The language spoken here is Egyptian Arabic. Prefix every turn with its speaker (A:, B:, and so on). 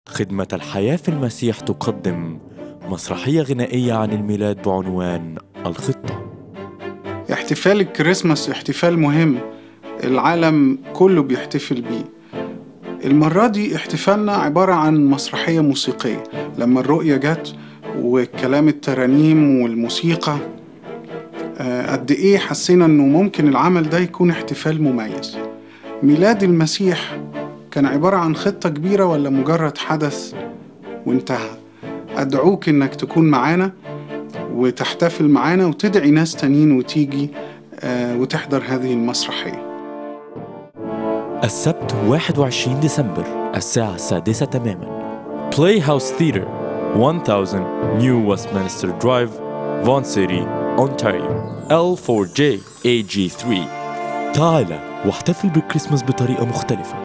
A: خدمة الحياة في المسيح تقدم مسرحية غنائية عن الميلاد بعنوان الخطة
B: احتفال الكريسماس احتفال مهم العالم كله بيحتفل بيه المرة دي احتفالنا عبارة عن مسرحية موسيقية لما الرؤية جت وكلام الترانيم والموسيقى آه، قد ايه حسينا انه ممكن العمل ده يكون احتفال مميز ميلاد المسيح كان عبارة عن خطة كبيرة ولا مجرد حدث وانتهى أدعوك إنك تكون معانا وتحتفل معانا وتدعي ناس تانيين وتيجي آه، وتحضر هذه المسرحية
A: السبت 21 ديسمبر الساعة السادسة تماما Playhouse Theatre 1000 New Westminster Drive Vaughan City Ontario L4J AG3 تعال واحتفل بالكريسماس بطريقة مختلفة